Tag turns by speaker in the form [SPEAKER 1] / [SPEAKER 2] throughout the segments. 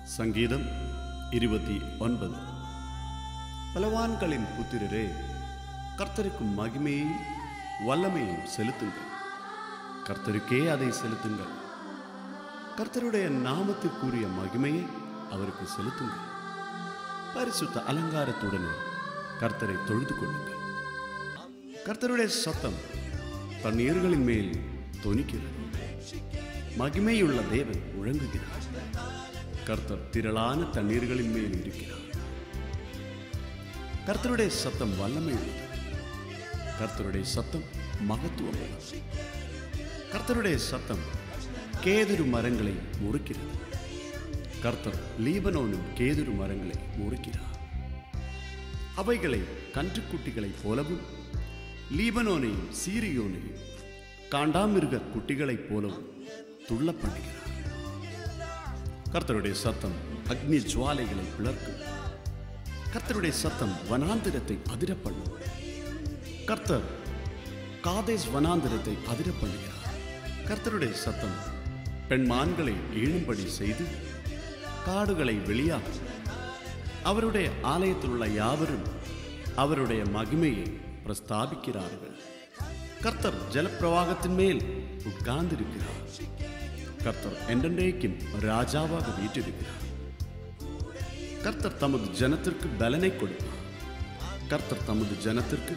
[SPEAKER 1] சங்கீதம் இருபத்தி ஒன்பது பலவான்களின் புத்திரரே கர்த்தருக்கு மகிமையையும் வல்லமையும் செலுத்துங்கள் கர்த்தருக்கே அதை செலுத்துங்கள் கர்த்தருடைய நாமத்திற்குரிய மகிமையை அவருக்கு செலுத்துங்கள் பரிசுத்த அலங்காரத்துடன் கர்த்தரை தொழுது கொள்ளுங்கள் கர்த்தருடைய சத்தம் தண்ணீர்களின் மேல் தொனிக்கிறது மகிமையுள்ள தேவன் முழங்குகிறார் கர்த்தர் திரளான தண்ணீர்களின் மேல் இருக்கிறார் கர்த்தருடைய சத்தம் வல்லமை உள்ளது கர்த்தருடைய சத்தம் மகத்துவம் உள்ளது கர்த்தருடைய சத்தம் கேதுரு மரங்களை முறுக்கிறது கர்த்தர் லீபனோனின் கேதுரு மரங்களை முறுக்கிறார் அவைகளை கன்றுக்குட்டிகளைப் போலவும் லீபனோனையும் சீரியோனையும் காண்டாமிருக குட்டிகளைப் போலவும் துள்ள பண்ணுகிறார் கர்த்தருடைய சத்தம் அக்னி ஜுவாலைகளை பிளர்க்கும் கர்த்தருடைய சத்தம் வனாந்திரத்தை அதிர பண்ணும் கர்த்தர் காதேஸ் வனாந்திரத்தை அதிர பண்ணுகிறார் கர்த்தருடைய சத்தம் பெண்மான்களை ஈழும்படி செய்து காடுகளை வெளியாகும் அவருடைய ஆலயத்தில் உள்ள யாவரும் அவருடைய மகிமையை பிரஸ்தாபிக்கிறார்கள் கர்த்தர் ஜலப்பிரவாகத்தின் மேல் உட்கார்ந்திருக்கிறார் கர்த்தர் என்றென்றைக்கும் ராஜாவாக வீற்றிருக்கிறார் கர்த்தர் தமது ஜனத்திற்கு பலனை கொடுப்பார் கர்த்தர் தமது ஜனத்திற்கு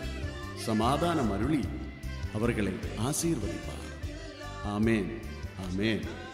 [SPEAKER 1] சமாதானம் அருளி அவர்களை ஆசீர்வதிப்பார் ஆமேன் ஆமேன்